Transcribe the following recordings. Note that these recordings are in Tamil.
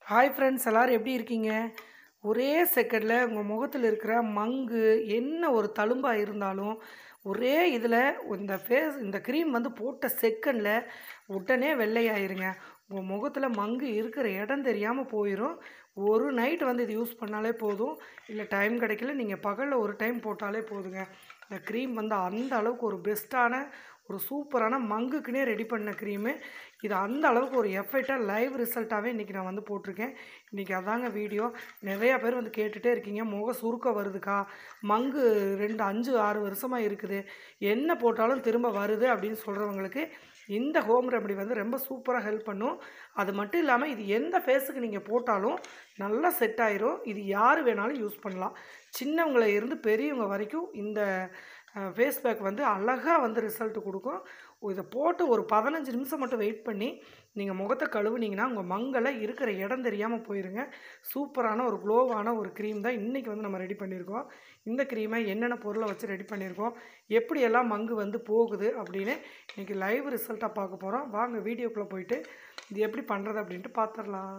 ஹாய் ஃப்ரெண்ட்ஸ் எல்லோரும் எப்படி இருக்கீங்க ஒரே செகண்டில் உங்கள் முகத்தில் இருக்கிற மங்கு என்ன ஒரு தழும்பாக இருந்தாலும் ஒரே இதில் இந்த ஃபேஸ் இந்த க்ரீம் வந்து போட்ட செகண்டில் உடனே வெள்ளையாயிருங்க உங்கள் முகத்தில் மங்கு இருக்கிற இடம் தெரியாமல் போயிடும் ஒரு நைட் வந்து இது யூஸ் பண்ணாலே போதும் இல்லை டைம் கிடைக்கல நீங்கள் பகலில் ஒரு டைம் போட்டாலே போதுங்க இந்த க்ரீம் வந்து அந்த அளவுக்கு ஒரு பெஸ்ட்டான ஒரு சூப்பரான மங்குக்குனே ரெடி பண்ண க்ரீமு இது அந்த அளவுக்கு ஒரு எஃபெக்டாக லைவ் ரிசல்ட்டாகவே இன்றைக்கி நான் வந்து போட்டிருக்கேன் இன்றைக்கி அதாங்க வீடியோ நிறையா பேர் வந்து கேட்டுகிட்டே இருக்கீங்க முக சுருக்கம் வருதுக்கா மங்கு ரெண்டு அஞ்சு ஆறு வருஷமாக இருக்குது என்ன போட்டாலும் திரும்ப வருது அப்படின்னு சொல்கிறவங்களுக்கு இந்த ஹோம் ரெமடி வந்து ரொம்ப சூப்பராக ஹெல்ப் பண்ணும் அது மட்டும் இல்லாமல் இது எந்த ஃபேஸுக்கு நீங்கள் போட்டாலும் நல்லா செட் ஆயிரும் இது யார் வேணாலும் யூஸ் பண்ணலாம் சின்னவங்கள இருந்து பெரியவங்க வரைக்கும் இந்த ஃபேஸ் பேக் வந்து அழகாக வந்து ரிசல்ட் கொடுக்கும் இதை போட்டு ஒரு பதினஞ்சு நிமிஷம் மட்டும் வெயிட் பண்ணி நீங்கள் முகத்தை கழுவுனீங்கன்னா உங்கள் மங்களை இருக்கிற இடம் தெரியாமல் போயிருங்க சூப்பரான ஒரு க்ளோவான ஒரு க்ரீம் தான் இன்றைக்கி வந்து நம்ம ரெடி பண்ணியிருக்கோம் இந்த க்ரீமை என்னென்ன பொருளை வச்சு ரெடி பண்ணியிருக்கோம் எப்படியெல்லாம் மங்கு வந்து போகுது அப்படின்னு இன்றைக்கி லைவ் ரிசல்ட்டாக பார்க்க போகிறோம் வாங்க வீடியோக்குள்ளே போயிட்டு இது எப்படி பண்ணுறது அப்படின்ட்டு பார்த்துடலாம்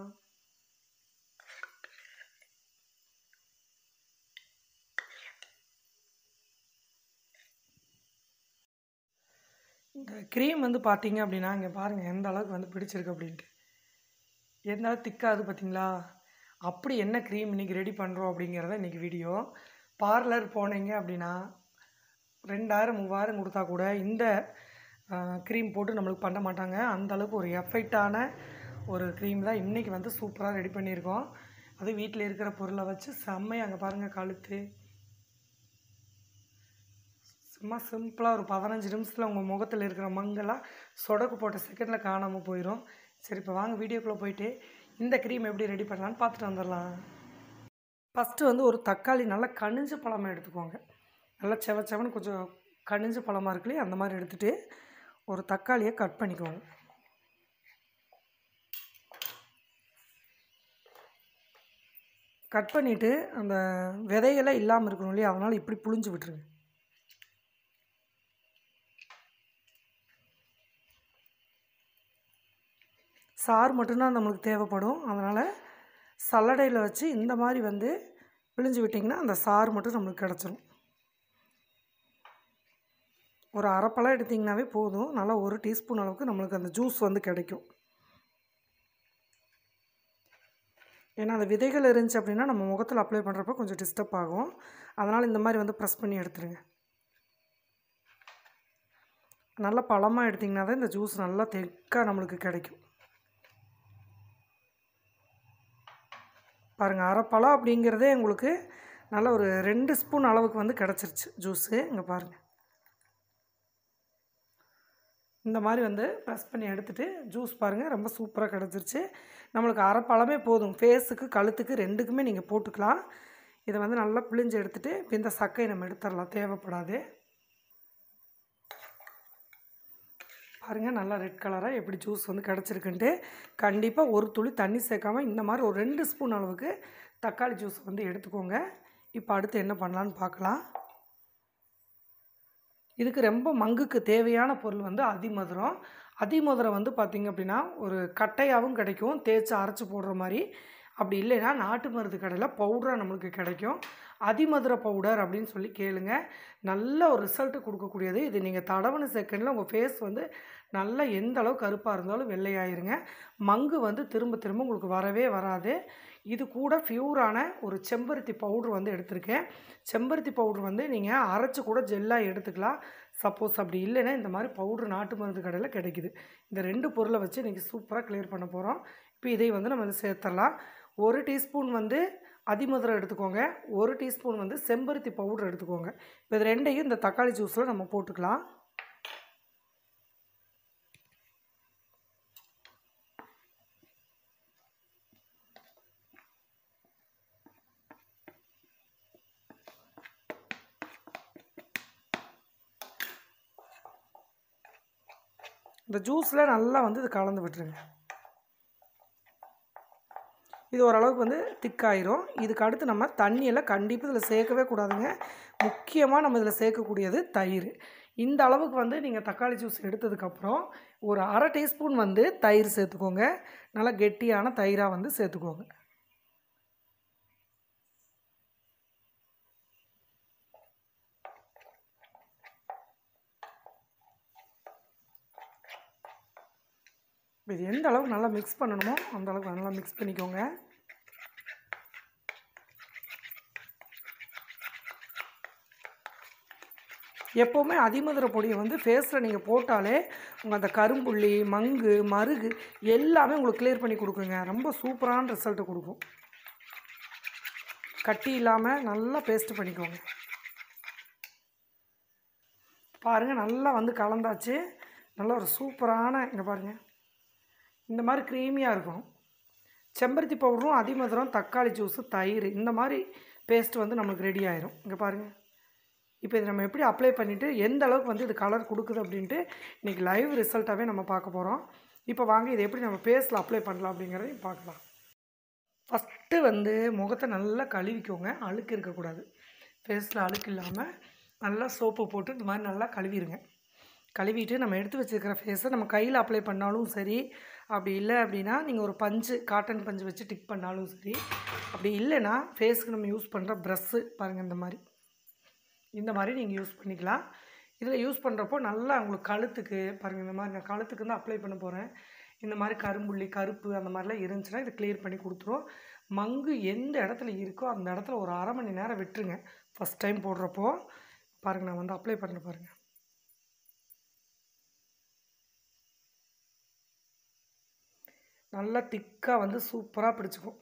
இந்த க்ரீம் வந்து பார்த்தீங்க அப்படின்னா இங்கே பாருங்கள் எந்த அளவுக்கு வந்து பிடிச்சிருக்கு அப்படின்ட்டு எந்த அளவுக்கு திக்காது பார்த்தீங்களா அப்படி என்ன க்ரீம் இன்றைக்கி ரெடி பண்ணுறோம் அப்படிங்கிறத இன்றைக்கி வீடியோ பார்லர் போனீங்க அப்படின்னா ரெண்டாயிரம் மூவாயிரம் கொடுத்தா கூட இந்த க்ரீம் போட்டு நம்மளுக்கு பண்ண மாட்டாங்க அந்த அளவுக்கு ஒரு எஃபெக்டான ஒரு க்ரீம் தான் இன்றைக்கி வந்து சூப்பராக ரெடி பண்ணியிருக்கோம் அது வீட்டில் இருக்கிற பொருளை வச்சு செம்மையாக அங்கே பாருங்கள் கழுத்து சும்மா சிம்பிளாக ஒரு பதினஞ்சு நிமிஷத்தில் உங்கள் முகத்தில் இருக்கிற மங்கெல்லாம் சொடக்கு போட்ட செகண்டில் காணாமல் போயிடும் சரி இப்போ வாங்க வீடியோக்குள்ளே போயிட்டு இந்த க்ரீம் எப்படி ரெடி பண்ணலான்னு பார்த்துட்டு வந்துடலாம் ஃபஸ்ட்டு வந்து ஒரு தக்காளி நல்லா கனிஞ்ச பழமாக எடுத்துக்கோங்க நல்லா செவ செவன்னு கொஞ்சம் கனிஞ்ச பழமாக இருக்குல்லையே அந்த மாதிரி எடுத்துகிட்டு ஒரு தக்காளியை கட் பண்ணிக்கோங்க கட் பண்ணிவிட்டு அந்த விதையெல்லாம் இல்லாமல் இருக்கணும் இல்லையா அதனால் இப்படி புழிஞ்சு விட்டுருங்க சாறு மட்டும்தான் நம்மளுக்கு தேவைப்படும் அதனால் சல்லடையில் வச்சு இந்த மாதிரி வந்து பிழிஞ்சு விட்டிங்கன்னா அந்த சாறு மட்டும் நம்மளுக்கு கிடச்சிரும் ஒரு அரைப்பழம் எடுத்திங்கனாவே போதும் நல்லா ஒரு டீஸ்பூன் அளவுக்கு நம்மளுக்கு அந்த ஜூஸ் வந்து கிடைக்கும் ஏன்னா அந்த விதைகள் இருந்துச்சு அப்படின்னா நம்ம முகத்தில் அப்ளை பண்ணுறப்ப கொஞ்சம் டிஸ்டர்ப் ஆகும் அதனால் இந்த மாதிரி வந்து ப்ரெஸ் பண்ணி எடுத்துருங்க நல்லா பழமாக எடுத்திங்கன்னா தான் இந்த ஜூஸ் நல்லா தெக்காக நம்மளுக்கு கிடைக்கும் பாருங்கள் அரைப்பழம் அப்படிங்கிறதே உங்களுக்கு நல்ல ஒரு ரெண்டு ஸ்பூன் அளவுக்கு வந்து கிடச்சிருச்சு ஜூஸு இங்கே பாருங்கள் இந்த மாதிரி வந்து ப்ரெஸ் பண்ணி எடுத்துகிட்டு ஜூஸ் பாருங்கள் ரொம்ப சூப்பராக கிடச்சிருச்சு நம்மளுக்கு அரைப்பழமே போதும் ஃபேஸுக்கு கழுத்துக்கு ரெண்டுக்குமே நீங்கள் போட்டுக்கலாம் இதை வந்து நல்லா பிழிஞ்சு எடுத்துகிட்டு இப்போ இந்த சக்கையை நம்ம எடுத்துடலாம் தேவைப்படாது பாருங்கள் நல்லா ரெட் கலராக எப்படி ஜூஸ் வந்து கிடச்சிருக்குன்ட்டு கண்டிப்பாக ஒரு துளி தண்ணி சேர்க்காமல் இந்த மாதிரி ஒரு ரெண்டு ஸ்பூன் அளவுக்கு தக்காளி ஜூஸ் வந்து எடுத்துக்கோங்க இப்போ அடுத்து என்ன பண்ணலான்னு பார்க்கலாம் இதுக்கு ரொம்ப மங்குக்கு தேவையான பொருள் வந்து அதிமதுரம் அதிமதுரம் வந்து பார்த்திங்க அப்படின்னா ஒரு கட்டையாகவும் கிடைக்கும் தேய்ச்சி அரைச்சி போடுற மாதிரி அப்படி இல்லைன்னா நாட்டு மருந்து கடையில் பவுடராக நம்மளுக்கு கிடைக்கும் அதிமதுர பவுடர் அப்படின்னு சொல்லி கேளுங்க நல்ல ஒரு ரிசல்ட்டு கொடுக்கக்கூடியது இது நீங்கள் தடவன செகண்டில் உங்கள் ஃபேஸ் வந்து நல்லா எந்த அளவு கருப்பாக இருந்தாலும் வெள்ளையாயிருங்க மங்கு வந்து திரும்ப திரும்ப உங்களுக்கு வரவே வராது இது கூட பியூரான ஒரு செம்பருத்தி பவுட்ரு வந்து எடுத்திருக்கேன் செம்பருத்தி பவுட்ரு வந்து நீங்கள் அரைச்சி கூட ஜெல்லாக எடுத்துக்கலாம் சப்போஸ் அப்படி இல்லைன்னா இந்த மாதிரி பவுட்ரு நாட்டு மருந்து கடையில் கிடைக்குது இந்த ரெண்டு பொருளை வச்சு இன்றைக்கி சூப்பராக கிளியர் பண்ண போகிறோம் இப்போ இதை வந்து நம்ம வந்து சேர்த்துடலாம் ஒரு டீஸ்பூன் வந்து அதிமதுரம் எடுத்துக்கோங்க ஒரு டீஸ்பூன் வந்து செம்பருத்தி பவுடர் எடுத்துக்கோங்க இப்போ இது ரெண்டையும் இந்த தக்காளி ஜூஸில் நம்ம போட்டுக்கலாம் இந்த ஜூஸில் நல்லா வந்து இது கலந்து விட்டுருங்க இது ஓரளவுக்கு வந்து திக்காயிரும் இதுக்கு அடுத்து நம்ம தண்ணியெல்லாம் கண்டிப்பாக இதில் சேர்க்கவே கூடாதுங்க முக்கியமாக நம்ம இதில் சேர்க்கக்கூடியது தயிர் இந்த அளவுக்கு வந்து நீங்கள் தக்காளி ஜூஸ் எடுத்ததுக்கப்புறம் ஒரு அரை டீஸ்பூன் வந்து தயிர் சேர்த்துக்கோங்க நல்லா கெட்டியான தயிராக வந்து சேர்த்துக்கோங்க இது எந்த அளவுக்கு நல்லா மிக்ஸ் பண்ணணுமோ அந்த அளவுக்கு நல்லா மிக்ஸ் பண்ணிக்கோங்க எப்போவுமே அதிமதுரை பொடியை வந்து ஃபேஸில் நீங்கள் போட்டாலே உங்கள் அந்த கரும்புள்ளி மங்கு மருகு எல்லாமே உங்களுக்கு கிளியர் பண்ணி கொடுக்குங்க ரொம்ப சூப்பரான ரிசல்ட்டு கொடுக்கும் கட்டி இல்லாமல் நல்லா பேஸ்ட் பண்ணிக்கோங்க பாருங்கள் நல்லா வந்து கலந்தாச்சு நல்ல ஒரு சூப்பரான இங்கே பாருங்கள் இந்த மாதிரி க்ரீமியாக இருக்கும் செம்பருத்தி பவுடரும் அதிமதுரம் தக்காளி ஜூஸு தயிர் இந்த மாதிரி பேஸ்ட் வந்து நமக்கு ரெடி ஆயிரும் இங்கே பாருங்கள் இப்போ இதை நம்ம எப்படி அப்ளை பண்ணிவிட்டு எந்த அளவுக்கு வந்து இது கலர் கொடுக்குது அப்படின்ட்டு இன்றைக்கி லைவ் ரிசல்ட்டாகவே நம்ம பார்க்க போகிறோம் இப்போ வாங்க இதை எப்படி நம்ம பேஸில் அப்ளை பண்ணலாம் அப்படிங்கிறதையும் பார்க்கலாம் ஃபஸ்ட்டு வந்து முகத்தை நல்லா கழுவிக்கோங்க அழுக்கு இருக்கக்கூடாது ஃபேஸில் அழுக்கு இல்லாமல் நல்லா சோப்பு போட்டு இந்த மாதிரி நல்லா கழுவிடுங்க கழுவிட்டு நம்ம எடுத்து வச்சுருக்கிற ஃபேஸை நம்ம கையில் அப்ளை பண்ணாலும் சரி அப்படி இல்லை அப்படின்னா நீங்கள் ஒரு பஞ்சு காட்டன் பஞ்சு வச்சு டிக் பண்ணாலும் சரி அப்படி இல்லைன்னா ஃபேஸுக்கு நம்ம யூஸ் பண்ணுற ப்ரஷ்ஷு பாருங்கள் இந்த மாதிரி இந்த மாதிரி நீங்கள் யூஸ் பண்ணிக்கலாம் இதில் யூஸ் பண்ணுறப்போ நல்லா உங்களுக்கு கழுத்துக்கு பாருங்கள் இந்த மாதிரி நான் கழுத்துக்கு வந்து அப்ளை பண்ண போகிறேன் இந்த மாதிரி கரும்புள்ளி கருப்பு அந்த மாதிரிலாம் இருந்துச்சுன்னா இதை கிளியர் பண்ணி கொடுத்துரும் மங்கு எந்த இடத்துல இருக்கோ அந்த இடத்துல ஒரு அரை மணி நேரம் விட்டுருங்க ஃபஸ்ட் டைம் போடுறப்போ பாருங்கள் நான் வந்து அப்ளை பண்ணுறேன் பாருங்கள் நல்லா திக்காக வந்து சூப்பராக பிடிச்சிக்கும்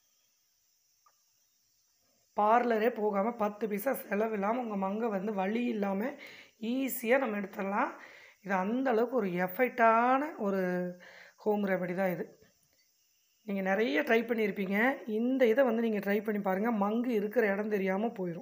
பார்லரே போகாமல் பத்து பைசா செலவு இல்லாமல் உங்கள் மங்கை வந்து வலி இல்லாமல் ஈஸியாக நம்ம எடுத்துடலாம் இது அந்த அளவுக்கு ஒரு எஃபெக்டான ஒரு ஹோம் ரெமெடி தான் இது நீங்கள் நிறைய ட்ரை பண்ணியிருப்பீங்க இந்த இதை வந்து நீங்கள் ட்ரை பண்ணி பாருங்கள் மங்கு இருக்கிற இடம் தெரியாமல் போயிடும்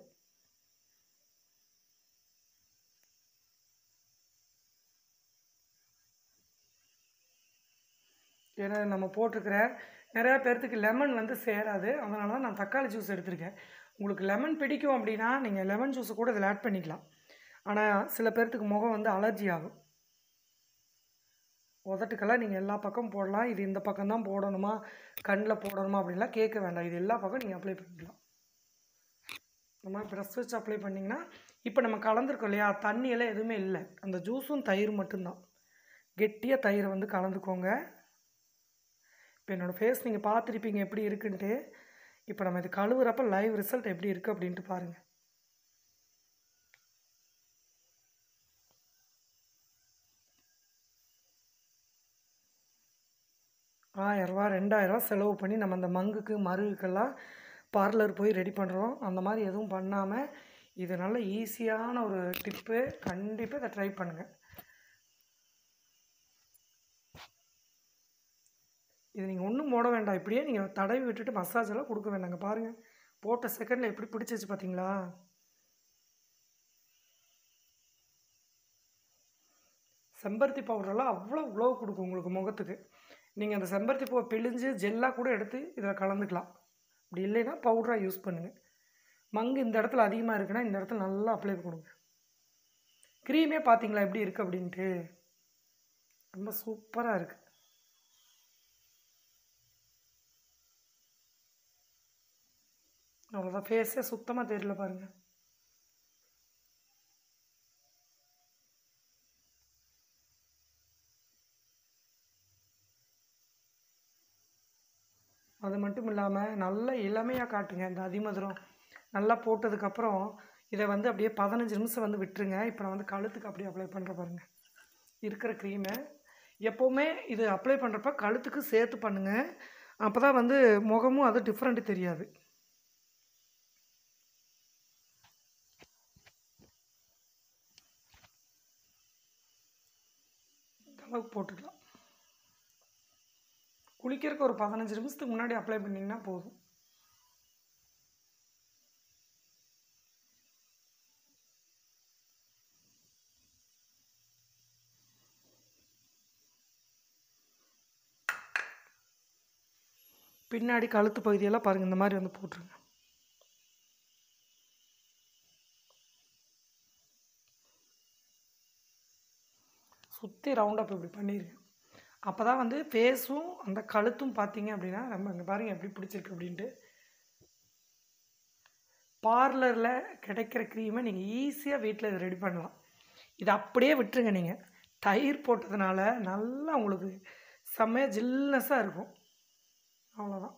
ஏன்னா நம்ம போட்டிருக்கிற நிறையா பேர்த்துக்கு லெமன் வந்து சேராது அதனால தான் நான் தக்காளி ஜூஸ் எடுத்திருக்கேன் உங்களுக்கு லெமன் பிடிக்கும் அப்படின்னா நீங்கள் லெமன் ஜூஸை கூட இதில் ஆட் பண்ணிக்கலாம் ஆனால் சில பேர்த்துக்கு முகம் வந்து அலர்ஜி ஆகும் உதட்டுக்கெல்லாம் நீங்கள் எல்லா பக்கம் போடலாம் இது இந்த பக்கம் தான் போடணுமா கண்ணில் போடணுமா அப்படின்லாம் கேட்க வேண்டாம் இது எல்லா பக்கம் நீங்கள் அப்ளை பண்ணிக்கலாம் இந்த மாதிரி ப்ரெஸ் வச்சு அப்ளை பண்ணிங்கன்னா இப்போ நம்ம கலந்துருக்கோம் இல்லையா தண்ணியெல்லாம் எதுவுமே இல்லை அந்த ஜூஸும் தயிர் மட்டும்தான் கெட்டியாக தயிரை வந்து கலந்துக்கோங்க இப்போ என்னோடய ஃபேஸ் நீங்கள் பார்த்துருப்பீங்க எப்படி இருக்குன்ட்டு இப்போ நம்ம இது கழுவுறப்ப லைவ் ரிசல்ட் எப்படி இருக்குது அப்படின்ட்டு பாருங்கள் ஆயிரரூவா ரெண்டாயிரரூவா செலவு பண்ணி நம்ம அந்த மங்குக்கு மருகுக்கெல்லாம் பார்லர் போய் ரெடி பண்ணுறோம் அந்த மாதிரி எதுவும் பண்ணாமல் இது நல்ல ஈஸியான ஒரு டிப்பு கண்டிப்பாக இதை ட்ரை பண்ணுங்கள் இது நீங்கள் ஒன்றும் போட வேண்டாம் இப்படியே நீங்கள் தடவி விட்டுட்டு மசாஜ் எல்லாம் கொடுக்க வேண்டாங்க பாருங்கள் போட்ட செகண்டில் எப்படி பிடிச்சிச்சு பார்த்தீங்களா செம்பருத்தி பவுடரெல்லாம் அவ்வளோ க்ளோ கொடுக்கும் உங்களுக்கு முகத்துக்கு நீங்கள் அந்த செம்பருத்தி பூவை பிழிஞ்சு ஜெல்லாக கூட எடுத்து இதில் கலந்துக்கலாம் அப்படி இல்லைன்னா பவுடராக யூஸ் பண்ணுங்கள் மங்கு இந்த இடத்துல அதிகமாக இருக்குன்னா இந்த இடத்துல நல்லா அப்ளை கொடுங்க க்ரீமே பார்த்தீங்களா எப்படி இருக்குது அப்படின்ட்டு ரொம்ப சூப்பராக இருக்குது அவ்வளோதான் ஃபேஸே சுத்தமாக தெரியல பாருங்கள் அது மட்டும் இல்லாமல் நல்ல இளமையாக காட்டுங்க இந்த அதிமதுரம் நல்லா போட்டதுக்கப்புறம் இதை வந்து அப்படியே பதினஞ்சு நிமிஷம் வந்து விட்டுருங்க இப்போ நான் வந்து கழுத்துக்கு அப்படியே அப்ளை பண்ணுற பாருங்க இருக்கிற க்ரீமை எப்போவுமே இது அப்ளை பண்ணுறப்ப கழுத்துக்கு சேர்த்து பண்ணுங்கள் அப்போ தான் வந்து முகமும் அது டிஃப்ரெண்ட்டு தெரியாது இந்த அளவுக்கு போட்டுக்கலாம் குளிக்கிறதுக்கு ஒரு பதினஞ்சு நிமிஷத்துக்கு முன்னாடி அப்ளை பண்ணிங்கன்னா போதும் பின்னாடி கழுத்து பகுதியெல்லாம் பாருங்கள் இந்த மாதிரி வந்து போட்டுருங்க சுற்றி ரவுண்டப் இப்படி பண்ணிடுங்க அப்போ தான் வந்து ஃபேஸும் அந்த கழுத்தும் பார்த்தீங்க அப்படின்னா நம்ம இங்கே பாருங்கள் எப்படி பிடிச்சிருக்கு அப்படின்ட்டு பார்லரில் கிடைக்கிற க்ரீமை நீங்கள் ஈஸியாக வீட்டில் இது ரெடி பண்ணலாம் இதை அப்படியே விட்டுருங்க நீங்கள் தயிர் போட்டதுனால நல்லா உங்களுக்கு செம்மையாக ஜில்னஸாக இருக்கும் அவ்வளோதான்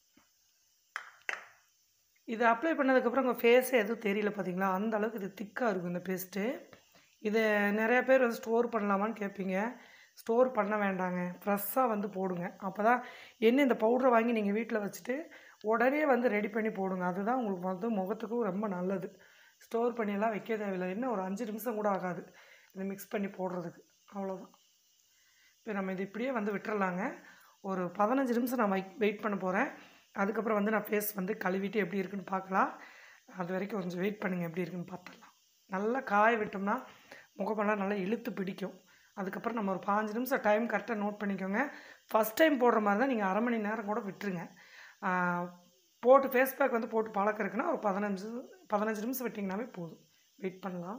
இதை அப்ளை பண்ணதுக்கப்புறம் உங்கள் ஃபேஸே எதுவும் தெரியல பார்த்தீங்களா அந்த அளவுக்கு இது திக்காக இருக்கும் இந்த பேஸ்ட்டு இதை நிறைய பேர் வந்து ஸ்டோர் பண்ணலாமான்னு கேட்பீங்க ஸ்டோர் பண்ண வேண்டாங்க ஃப்ரெஷ்ஷாக வந்து போடுங்க அப்போ தான் என்ன இந்த பவுடரை வாங்கி நீங்கள் வீட்டில் வச்சுட்டு உடனே வந்து ரெடி பண்ணி போடுங்க அதுதான் உங்களுக்கு வந்து முகத்துக்கும் ரொம்ப நல்லது ஸ்டோர் பண்ணியெல்லாம் வைக்க தேவையில்லை என்ன ஒரு அஞ்சு நிமிஷம் கூட ஆகாது இதை மிக்ஸ் பண்ணி போடுறதுக்கு அவ்வளோதான் இப்போ நம்ம இது இப்படியே வந்து விட்டுறலாங்க ஒரு பதினஞ்சு நிமிஷம் நான் வெயிட் வெயிட் பண்ண போகிறேன் அதுக்கப்புறம் வந்து நான் ஃபேஸ் வந்து கழுவிட்டு எப்படி இருக்குன்னு பார்க்கலாம் அது வரைக்கும் கொஞ்சம் வெயிட் பண்ணுங்கள் எப்படி இருக்குன்னு பார்த்துடலாம் நல்லா காய விட்டோம்னா முகமெல்லாம் நல்லா இழுத்து பிடிக்கும் அதுக்கப்புறம் நம்ம ஒரு பாஞ்சு நிமிஷம் டைம் கரெக்டாக நோட் பண்ணிக்கோங்க ஃபஸ்ட் டைம் போடுற மாதிரி தான் நீங்கள் அரை மணி நேரம் கூட விட்டுருங்க ஆஹ் போட்டு ஃபேஸ் பேக் வந்து போட்டு பழக்கம் இருக்குன்னா ஒரு பதினஞ்சு பதினஞ்சு நிமிஷம் விட்டிங்கனாவே போதும் வெயிட் பண்ணலாம்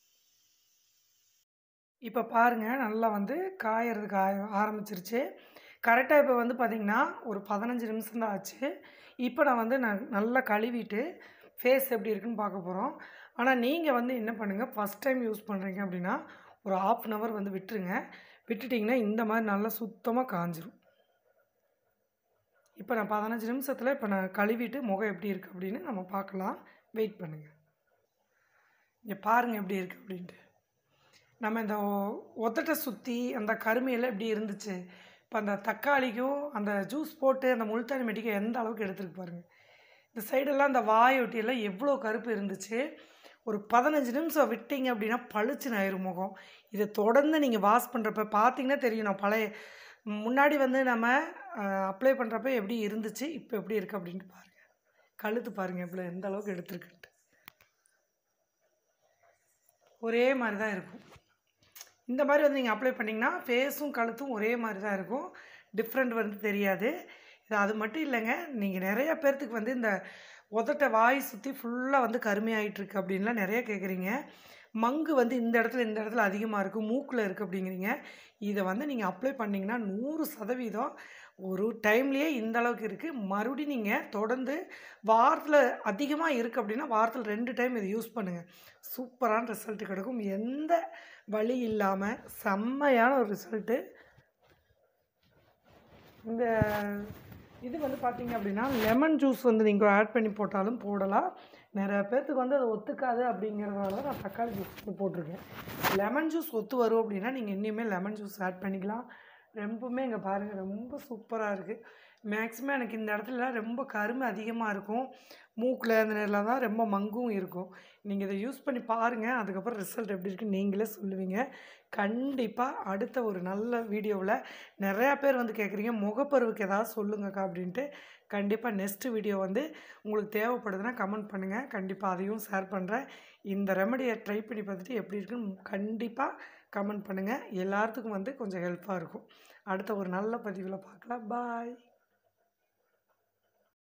இப்போ பாருங்கள் நல்லா வந்து காயறதுக்கு ஆய ஆரம்பிச்சிருச்சு கரெக்டாக இப்போ வந்து பார்த்திங்கன்னா ஒரு பதினஞ்சு நிமிஷம் தான் ஆச்சு இப்போ நான் வந்து நான் நல்லா கழுவிட்டு ஃபேஸ் எப்படி இருக்குன்னு பார்க்க போகிறோம் ஆனால் நீங்கள் வந்து என்ன பண்ணுங்கள் ஃபஸ்ட் டைம் யூஸ் பண்ணுறீங்க அப்படின்னா ஒரு ஆஃப் அன் ஹவர் வந்து விட்டுருங்க விட்டுட்டிங்கன்னா இந்த மாதிரி நல்லா சுத்தமாக காஞ்சிரும் இப்போ நான் பதினஞ்சு நிமிஷத்தில் இப்போ நான் கழுவிட்டு முகம் எப்படி இருக்குது அப்படின்னு நம்ம பார்க்கலாம் வெயிட் பண்ணுங்கள் இங்கே பாருங்கள் எப்படி இருக்குது அப்படின்ட்டு நம்ம இந்த ஒ- ஒத்தட்டை சுற்றி அந்த கருமையெல்லாம் எப்படி இருந்துச்சு இப்போ அந்த தக்காளிக்கும் அந்த ஜூஸ் போட்டு அந்த முல்தானி மெட்டிக்கும் எந்த அளவுக்கு எடுத்துருக்கு பாருங்கள் இந்த சைடெல்லாம் அந்த வாயொட்டியெல்லாம் எவ்வளோ கருப்பு இருந்துச்சு ஒரு பதினஞ்சு நிமிஷம் விட்டீங்க அப்படின்னா பளிச்சுன்னு ஆயிரும் முகம் இதை தொடர்ந்து நீங்கள் வாஷ் பண்ணுறப்ப பார்த்தீங்கன்னா தெரியும் நான் பழைய முன்னாடி வந்து நம்ம அப்ளை பண்ணுறப்ப எப்படி இருந்துச்சு இப்போ எப்படி இருக்குது அப்படின்ட்டு பாருங்கள் கழுத்து பாருங்கள் எவ்வளோ எந்த அளவுக்கு எடுத்துருக்குன்ட்டு ஒரே மாதிரி தான் இருக்கும் இந்த மாதிரி வந்து நீங்கள் அப்ளை பண்ணிங்கன்னா ஃபேஸும் கழுத்தும் ஒரே மாதிரி தான் இருக்கும் டிஃப்ரெண்ட் வந்து தெரியாது இது அது மட்டும் இல்லைங்க நீங்கள் நிறைய பேர்த்துக்கு வந்து இந்த உதட்ட வாய் சுற்றி ஃபுல்லாக வந்து கருமையாயிட்டு இருக்கு அப்படின்லாம் நிறைய கேட்குறீங்க மங்கு வந்து இந்த இடத்துல இந்த இடத்துல அதிகமாக இருக்குது மூக்கில் இருக்குது அப்படிங்கிறீங்க இதை வந்து நீங்கள் அப்ளை பண்ணிங்கன்னா நூறு சதவீதம் ஒரு டைம்லேயே இந்த அளவுக்கு இருக்குது மறுபடியும் நீங்கள் தொடர்ந்து வாரத்தில் அதிகமாக இருக்குது அப்படின்னா வாரத்தில் ரெண்டு டைம் இதை யூஸ் பண்ணுங்கள் சூப்பரான ரிசல்ட் கிடைக்கும் எந்த வலி இல்லாமல் செம்மையான ஒரு ரிசல்ட்டு இந்த இது வந்து பார்த்தீங்க அப்படின்னா லெமன் ஜூஸ் வந்து நீங்கள் ஆட் பண்ணி போட்டாலும் போடலாம் நிறைய பேர்த்துக்கு வந்து அது ஒத்துக்காது அப்படிங்கிறதுனால தான் நான் தக்காளி ஜூஸ் வந்து போட்டிருக்கேன் லெமன் ஜூஸ் ஒத்து வரும் அப்படின்னா நீங்கள் இன்னுமே லெமன் ஜூஸ் ஆட் பண்ணிக்கலாம் ரொம்பவுமே இங்கே பாருங்கள் ரொம்ப சூப்பராக இருக்குது மேக்ஸிமம் எனக்கு இந்த இடத்துல ரொம்ப கருமை அதிகமாக இருக்கும் மூக்கில் அந்த நேரில் தான் ரொம்ப மங்கும் இருக்கும் நீங்கள் இதை யூஸ் பண்ணி பாருங்கள் அதுக்கப்புறம் ரிசல்ட் எப்படி இருக்குன்னு நீங்களே சொல்லுவீங்க கண்டிப்பாக அடுத்த ஒரு நல்ல வீடியோவில் நிறையா பேர் வந்து கேட்குறீங்க முகப்பருவுக்கு ஏதாவது சொல்லுங்கக்கா அப்படின்ட்டு கண்டிப்பாக நெக்ஸ்ட் வீடியோ வந்து உங்களுக்கு தேவைப்படுதுன்னா கமெண்ட் பண்ணுங்கள் கண்டிப்பாக அதையும் ஷேர் பண்ணுறேன் இந்த ரெமடியை ட்ரை பண்ணி பார்த்துட்டு எப்படி இருக்குன்னு கண்டிப்பாக கமெண்ட் பண்ணுங்கள் எல்லாத்துக்கும் வந்து கொஞ்சம் ஹெல்ப்பாக இருக்கும் அடுத்த ஒரு நல்ல பதிவில் பார்க்கலாம் பாய்